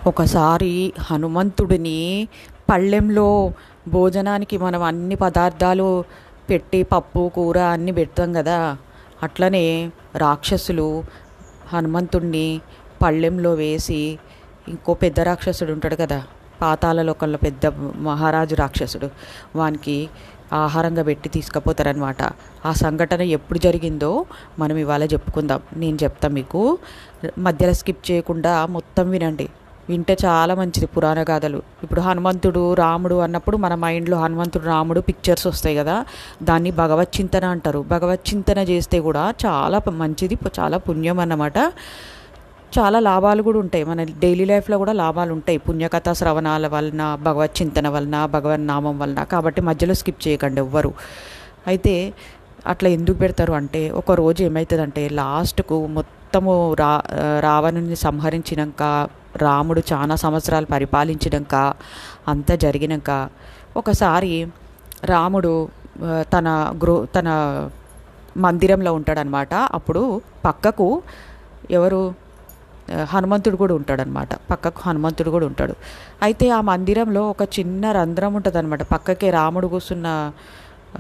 ఒకసారి హనుమంతుడిని పళ్ళెంలో భోజనానికి మనం అన్ని పదార్థాలు పెట్టి పప్పు కూర అన్నీ పెడతాం కదా అట్లనే రాక్షసులు హనుమంతుడిని పళ్ళెంలో వేసి ఇంకో పెద్ద రాక్షసుడు ఉంటాడు కదా పాతాల లోకంలో పెద్ద మహారాజు రాక్షసుడు వానికి ఆహారంగా పెట్టి తీసుకుపోతారనమాట ఆ సంఘటన ఎప్పుడు జరిగిందో మనం ఇవాళ చెప్పుకుందాం నేను చెప్తా మీకు మధ్యలో స్కిప్ చేయకుండా మొత్తం వినండి వింటే చాలా మంచిది పురాణ గాథలు ఇప్పుడు హనుమంతుడు రాముడు అన్నప్పుడు మన మైండ్లో హనుమంతుడు రాముడు పిక్చర్స్ వస్తాయి కదా దాన్ని భగవత్ చింతన అంటారు భగవత్ చింతన చేస్తే కూడా చాలా ప- మంచిది చాలా పుణ్యం అన్నమాట చాలా లాభాలు కూడా ఉంటాయి మన డైలీ లైఫ్లో కూడా లాభాలు ఉంటాయి పుణ్యకథ శ్రవణాల వలన భగవత్ చింతన వలన భగవన్ నామం వలన కాబట్టి మధ్యలో స్కిప్ చేయకండి ఎవ్వరు అయితే అట్లా ఎందుకు పెడతారు అంటే ఒక రోజు ఏమవుతుందంటే లాస్ట్కు మొత్తము రా రావణుని సంహరించినాక రాముడు చాలా సంవత్సరాలు పరిపాలించినాక అంతా జరిగినాక ఒకసారి రాముడు ఆ, తన గృహ తన మందిరంలో ఉంటాడనమాట అప్పుడు పక్కకు ఎవరు ఆ, హనుమంతుడు కూడా ఉంటాడనమాట పక్కకు హనుమంతుడు కూడా ఉంటాడు అయితే ఆ మందిరంలో ఒక చిన్న రంధ్రం ఉంటుంది అనమాట పక్కకే రాముడు కూర్చున్న ఆ,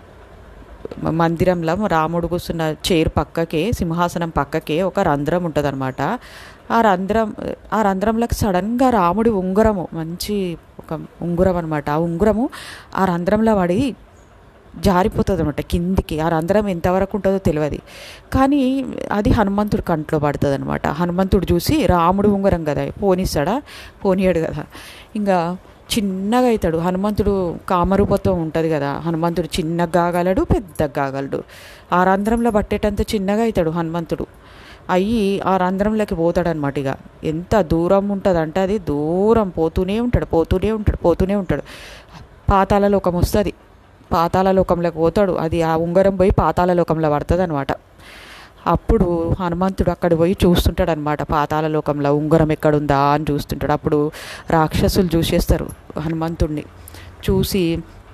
మ- మందిరంలో రాముడు కూర్చున్న చైర్ పక్కకే సింహాసనం పక్కకే ఒక రంధ్రం ఉంటుంది ఆ రంధ్రం ఆ రంధ్రంలోకి సడన్గా రాముడి ఉంగరము మంచి ఒక ఉంగరం అనమాట ఆ ఉంగరము ఆ రంధ్రంలో పడి జారిపోతుంది అనమాట కిందికి ఆ రంధ్రం ఎంతవరకు ఉంటుందో తెలియదు కానీ అది హనుమంతుడి కంట్లో పడుతుంది అనమాట హనుమంతుడు చూసి రాముడు ఉంగరం కదా పోనిస్తాడా పోనీయాడు కదా ఇంకా చిన్నగా అవుతాడు హనుమంతుడు కామరూపత్వం ఉంటుంది కదా హనుమంతుడు చిన్నగా కాగలడు పెద్దగా కాగలడు ఆ రంధ్రంలో పట్టేటంత చిన్నగా అవుతాడు హనుమంతుడు అయ్యి ఆ రంధ్రంలోకి పోతాడనమాట ఇక ఎంత దూరం ఉంటుంది అంటే అది దూరం పోతూనే ఉంటాడు పోతూనే ఉంటాడు పోతూనే ఉంటాడు పాతాళ లోకం వస్తుంది పాతాళ లోకంలోకి పోతాడు అది ఆ ఉంగరం పోయి పాతాళ లోకంలో పడుతుంది అనమాట అప్పుడు హనుమంతుడు అక్కడ పోయి చూస్తుంటాడు అనమాట పాతాళ లోకంలో ఉంగరం ఎక్కడుందా అని చూస్తుంటాడు అప్పుడు రాక్షసులు చూసేస్తారు హనుమంతుడిని చూసి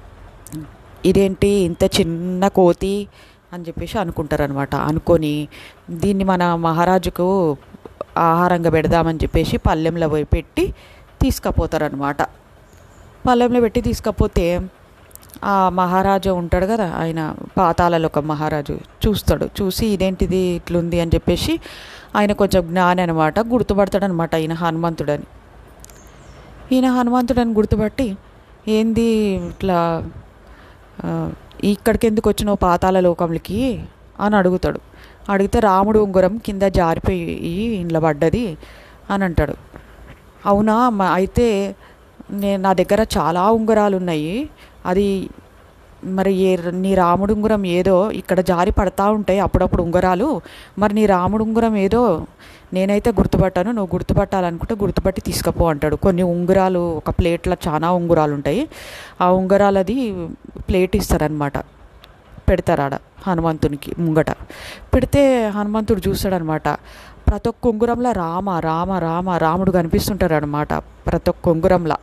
ఇదేంటి ఇంత చిన్న కోతి అని చెప్పేసి అనుకుంటారు అనమాట అనుకొని దీన్ని మన మహారాజుకు ఆహారంగా పెడదామని చెప్పేసి పల్లెంలో పోయి పెట్టి తీసుకుపోతారనమాట పల్లెంలో పెట్టి తీసుకపోతే ఆ మహారాజు ఉంటాడు కదా ఆయన పాతాలలో ఒక మహారాజు చూస్తాడు చూసి ఇదేంటిది ఇట్లుంది అని చెప్పేసి ఆయన కొంచెం జ్ఞాని అనమాట గుర్తుపడతాడు అనమాట ఈయన హనుమంతుడని ఈయన హనుమంతుడని గుర్తుపట్టి ఏంది ఇట్లా ఆ, ఇక్కడికి ఎందుకు వచ్చినావు పాతాల లోకంలోకి అని అడుగుతాడు అడిగితే రాముడు ఉంగరం కింద జారిపోయి ఇంట్లో పడ్డది అని అంటాడు అవునా మ- అయితే నేను నా దగ్గర చాలా ఉంగరాలు ఉన్నాయి అది మరి ఏ నీ రాముడు ఉంగరం ఏదో ఇక్కడ జారి పడతా ఉంటాయి అప్పుడప్పుడు ఉంగరాలు మరి నీ రాముడు ఉంగరం ఏదో నేనైతే గుర్తుపట్టాను నువ్వు గుర్తుపట్టాలనుకుంటే గుర్తుపట్టి తీసుకపో అంటాడు కొన్ని ఉంగరాలు ఒక ప్లేట్లో చాలా ఉంగరాలు ఉంటాయి ఆ ఉంగరాలది ప్లేట్ ఇస్తారనమాట పెడతారు ఆడ హనుమంతునికి ముంగట పెడితే హనుమంతుడు చూస్తాడనమాట ప్రతి ఒక్క ఉంగురంలో రామ రామ రామ రాముడు కనిపిస్తుంటారు అనమాట ప్రతి ఒక్క ఉంగురంలో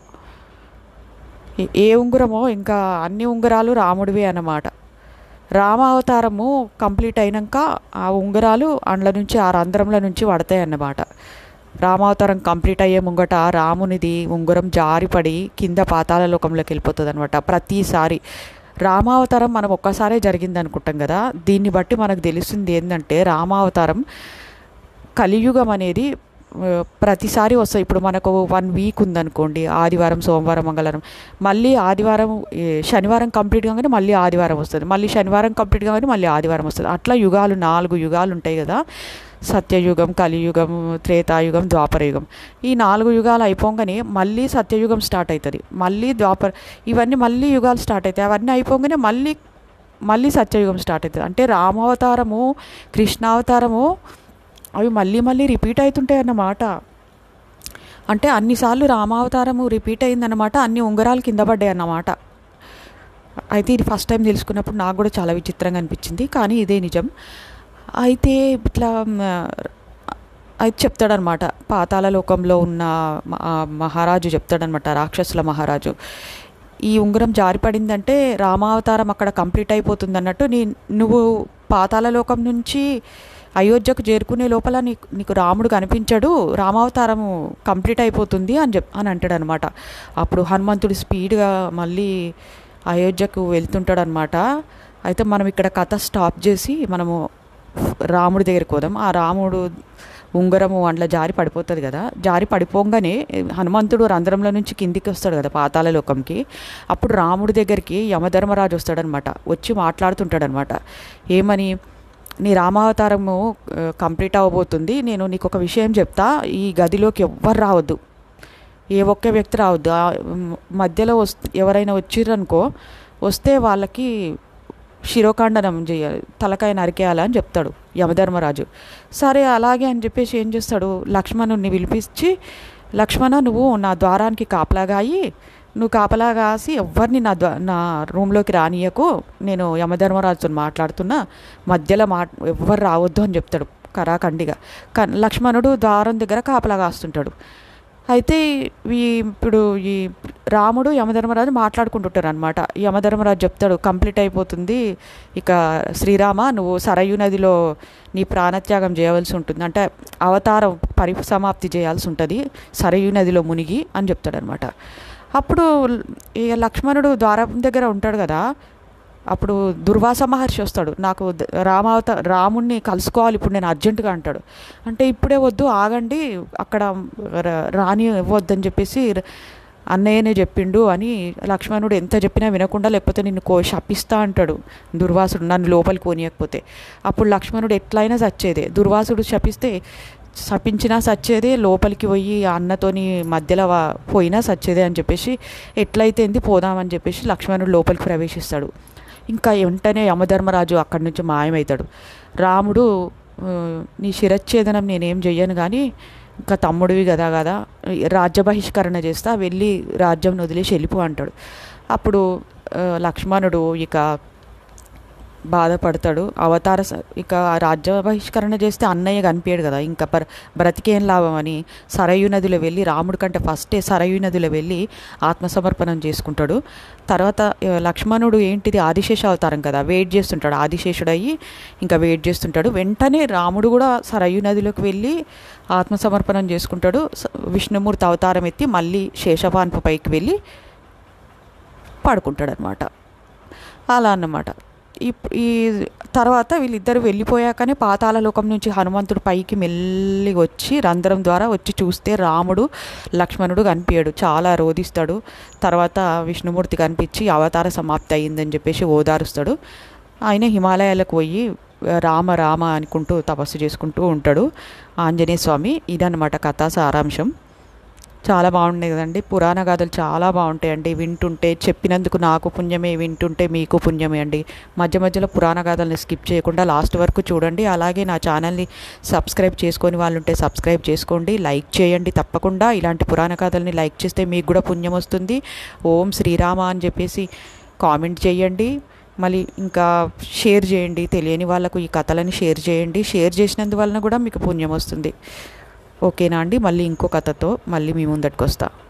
ఏ- ఏ ఉంగరమో ఇంకా అన్ని ఉంగరాలు రాముడివే అన్నమాట రామావతారము కంప్లీట్ అయినాక ఆ ఉంగరాలు అండ్ల నుంచి ఆ రంధ్రంల నుంచి పడతాయి అన్నమాట రామావతారం కంప్లీట్ అయ్యే ముంగట రామునిది ఉంగరం జారిపడి కింద పాతాళ లోకంలోకి వెళ్ళిపోతుంది అనమాట ప్రతిసారి రామావతారం మనం ఒక్కసారే జరిగింది అనుకుంటాం కదా దీన్ని బట్టి మనకు తెలుస్తుంది ఏంటంటే రామావతారం కలియుగం అనేది ఆ, ప్రతిసారి వస్తాయి ఇప్పుడు మనకు వన్ వీక్ ఉందనుకోండి ఆదివారం సోమవారం మంగళవారం మళ్ళీ ఆదివారం ఏ, శనివారం కంప్లీట్ కాగానే మళ్ళీ ఆదివారం వస్తుంది మళ్ళీ శనివారం కంప్లీట్ కాగానే మళ్ళీ ఆదివారం వస్తుంది అట్లా యుగాలు నాలుగు యుగాలు ఉంటాయి కదా సత్యయుగం కలియుగం త్రేతాయుగం ద్వాపరయుగం ఈ నాలుగు యుగాలు అయిపోగానే మళ్ళీ సత్యయుగం స్టార్ట్ అవుతుంది మళ్ళీ ద్వాపర ఇవన్నీ మళ్ళీ యుగాలు స్టార్ట్ అవుతాయి అవన్నీ అయిపోగానే మళ్ళీ మళ్ళీ సత్యయుగం స్టార్ట్ అవుతుంది అంటే రామావతారము కృష్ణావతారము అవి మళ్ళీ మళ్ళీ రిపీట్ అవుతుంటాయి అన్నమాట అంటే అన్నిసార్లు రామావతారము రిపీట్ అయిందన్నమాట అన్ని ఉంగరాలు కింద పడ్డాయి అన్నమాట అయితే ఇది ఫస్ట్ టైం తెలుసుకున్నప్పుడు నాకు కూడా చాలా విచిత్రంగా అనిపించింది కానీ ఇదే నిజం అయితే ఇట్లా మ, అయితే చెప్తాడనమాట పాతాళ లోకంలో ఉన్న మ- ఆ మహారాజు చెప్తాడనమాట రాక్షసుల మహారాజు ఈ ఉంగరం జారిపడిందంటే రామావతారం అక్కడ కంప్లీట్ అయిపోతుంది అన్నట్టు నీ నువ్వు పాతాళ లోకం నుంచి అయోధ్యకు చేరుకునే లోపల నీకు నీకు రాముడు కనిపించడు రామావతారము కంప్లీట్ అయిపోతుంది అని చెప్ అని అంటాడు అనమాట అప్పుడు హనుమంతుడు స్పీడ్గా మళ్ళీ అయోధ్యకు వెళ్తుంటాడు అనమాట అయితే మనం ఇక్కడ కథ స్టాప్ చేసి మనము రాముడి దగ్గరికి పోదాం ఆ రాముడు ఉంగరము అందులో జారి పడిపోతుంది కదా జారి పడిపోగానే హనుమంతుడు రంధ్రంలో నుంచి కిందికి వస్తాడు కదా పాతాళ లోకంకి అప్పుడు రాముడి దగ్గరికి యమధర్మరాజు వస్తాడనమాట వచ్చి మాట్లాడుతుంటాడనమాట ఏమని నీ రామావతారము ఆ, కంప్లీట్ అవ్వబోతుంది నేను నీకు ఒక విషయం చెప్తా ఈ గదిలోకి ఎవ్వరు రావద్దు ఏ ఒక్క వ్యక్తి రావద్దు ఆ, మ్, మధ్యలో వస్ ఎవరైనా వచ్చిర్రనుకో వస్తే వాళ్ళకి శిరోఖండనం చేయాలి తలకాయ నరికేయాలని చెప్తాడు యమధర్మరాజు సరే అలాగే అని చెప్పేసి ఏం చేస్తాడు లక్ష్మణుడిని పిలిపించి లక్ష్మణ నువ్వు నా ద్వారానికి కాపలాగాయి నువ్వు కాపలా కాసి ఎవరిని నా ద్వా నా రూమ్లోకి రానియకు నేను యమధర్మరాజుతో మాట్లాడుతున్నా మధ్యలో మా ఎవ్వరు రావద్దు అని చెప్తాడు కరాఖండిగా కానీ లక్ష్మణుడు ద్వారం దగ్గర కాపలా కాస్తుంటాడు అయితే ఈ ఇప్పుడు ఈ రాముడు యమధర్మరాజు మాట్లాడుకుంటుంటారు అనమాట యమధర్మరాజు చెప్తాడు కంప్లీట్ అయిపోతుంది ఇక శ్రీరామ నువ్వు సరయు నదిలో నీ ప్రాణత్యాగం చేయవలసి ఉంటుంది అంటే అవతారం పరిసమాప్తి చేయాల్సి ఉంటుంది సరయు నదిలో మునిగి అని చెప్తాడు అనమాట అప్పుడు ఈ లక్ష్మణుడు ద్వారం దగ్గర ఉంటాడు కదా అప్పుడు దుర్వాస మహర్షి వస్తాడు నాకు ద- రామావత రాముణ్ణి కలుసుకోవాలి ఇప్పుడు నేను అర్జెంటుగా అంటాడు అంటే ఇప్పుడే వద్దు ఆగండి అక్కడ ర- రాని వద్దని చెప్పేసి ర- అన్నయ్యనే చెప్పిండు అని లక్ష్మణుడు ఎంత చెప్పినా వినకుండా లేకపోతే నిన్ను కో శపిస్తా అంటాడు దుర్వాసుడు నన్ను లోపలికి పోనీయకపోతే అప్పుడు లక్ష్మణుడు ఎట్లయినా చచ్చేదే దుర్వాసుడు శపిస్తే శపించినా సచ్చేదే లోపలికి పోయి ఆ అన్నతోని మధ్యలో వా- పోయినా సచ్చేదే అని చెప్పేసి ఎట్లయితే ఏంది పోదామని చెప్పేసి లక్ష్మణుడు లోపలికి ప్రవేశిస్తాడు ఇంకా వెంటనే యమధర్మరాజు అక్కడి నుంచి మాయమవుతాడు రాముడు ఆ, నీ శిరచ్ఛేదనం నేనేం చెయ్యను కానీ ఇంకా తమ్ముడివి కదా కదా రాజ్య బహిష్కరణ చేస్తా వెళ్ళి రాజ్యం వదిలేసి వెళ్ళిపో అంటాడు అప్పుడు ఆ, లక్ష్మణుడు ఇక బాధపడతాడు అవతార స- ఇక ఆ రాజ్య బహిష్కరణ చేస్తే అన్నయ్య కనిపించాడు కదా ఇంకా పర్ బ్రతికేం లాభం అని సరయు నదిలో వెళ్ళి రాముడి కంటే ఫస్టే సరయు నదిలో వెళ్ళి ఆత్మసమర్పణం చేసుకుంటాడు తర్వాత ఆ, లక్ష్మణుడు ఏంటిది ఆదిశేష అవతారం కదా వెయిట్ చేస్తుంటాడు ఆదిశేషుడు అయ్యి ఇంకా వెయిట్ చేస్తుంటాడు వెంటనే రాముడు కూడా సరయు నదిలోకి వెళ్ళి ఆత్మసమర్పణం చేసుకుంటాడు స- విష్ణుమూర్తి అవతారం ఎత్తి మళ్ళీ శేషపాన్పు పైకి వెళ్ళి పడుకుంటాడు అనమాట అలా అన్నమాట ఇప్- ఈ తర్వాత వీళ్ళిద్దరు వెళ్ళిపోయాకనే పాతాళ లోకం నుంచి హనుమంతుడు పైకి మెల్లిగా వచ్చి రంధ్రం ద్వారా వచ్చి చూస్తే రాముడు లక్ష్మణుడు కనిపించాడు చాలా రోధిస్తాడు తర్వాత విష్ణుమూర్తి కనిపించి అవతార సమాప్తి అయ్యిందని చెప్పేసి ఓదారుస్తాడు ఆయన హిమాలయాలకు పోయి రామ రామ అనుకుంటూ తపస్సు చేసుకుంటూ ఉంటాడు ఆంజనేయ స్వామి ఇదన్నమాట కథా సారాంశం చాలా బాగుండే కదండి పురాణ గాథలు చాలా బాగుంటాయండి వింటుంటే చెప్పినందుకు నాకు పుణ్యమే వింటుంటే మీకు పుణ్యమే అండి మధ్య మధ్యలో పురాణ గాథల్ని స్కిప్ చేయకుండా లాస్ట్ వరకు చూడండి అలాగే నా ఛానల్ని సబ్స్క్రైబ్ చేసుకొని వాళ్ళు ఉంటే సబ్స్క్రైబ్ చేసుకోండి లైక్ చేయండి తప్పకుండా ఇలాంటి పురాణ గాథల్ని లైక్ చేస్తే మీకు కూడా పుణ్యం వస్తుంది ఓం శ్రీరామ అని చెప్పేసి కామెంట్ చేయండి మళ్ళీ ఇంకా షేర్ చేయండి తెలియని వాళ్ళకు ఈ కథలని షేర్ చేయండి షేర్ చేసినందువలన కూడా మీకు పుణ్యం వస్తుంది ఓకేనా అండి మళ్ళీ ఇంకో కథతో మళ్ళీ మీ ముందటికి వస్తా